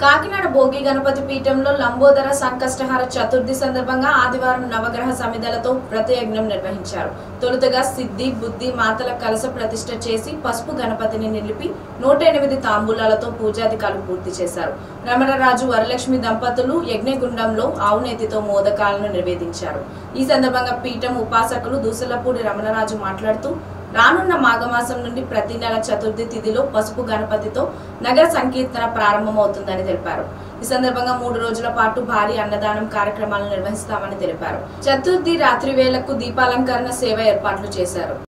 కాకినాడ భోగి గణపతి పీఠంలో లంబోదర సంకష్టహార చతుర్థి సందర్భంగా ఆదివారం నవగ్రహ సమిధలతో వ్రతయజ్ఞం నిర్వహించారు తొలుతగా సిద్ధి బుద్ధి మాతల కలస ప్రతిష్ఠ చేసి పసుపు గణపతిని నిలిపి నూట ఎనిమిది తాంబూలాలతో పూజాధికారులు పూర్తి చేశారు రమణరాజు వరలక్ష్మి దంపతులు యజ్ఞగుండంలో ఆవునేతితో మోదకాలను నివేదించారు ఈ సందర్భంగా పీఠం ఉపాసకులు దూసలపూడి రమణరాజు మాట్లాడుతూ రానున్న మాఘమాసం నుండి ప్రతి నెల చతుర్థి తిథిలో పసుపు గణపతితో నగర సంకీర్తన ప్రారంభమవుతుందని తెలిపారు ఈ సందర్భంగా మూడు రోజుల పాటు భారీ అన్నదానం కార్యక్రమాలను నిర్వహిస్తామని తెలిపారు చతుర్థి రాత్రి వేళకు దీపాలంకరణ సేవ ఏర్పాట్లు చేశారు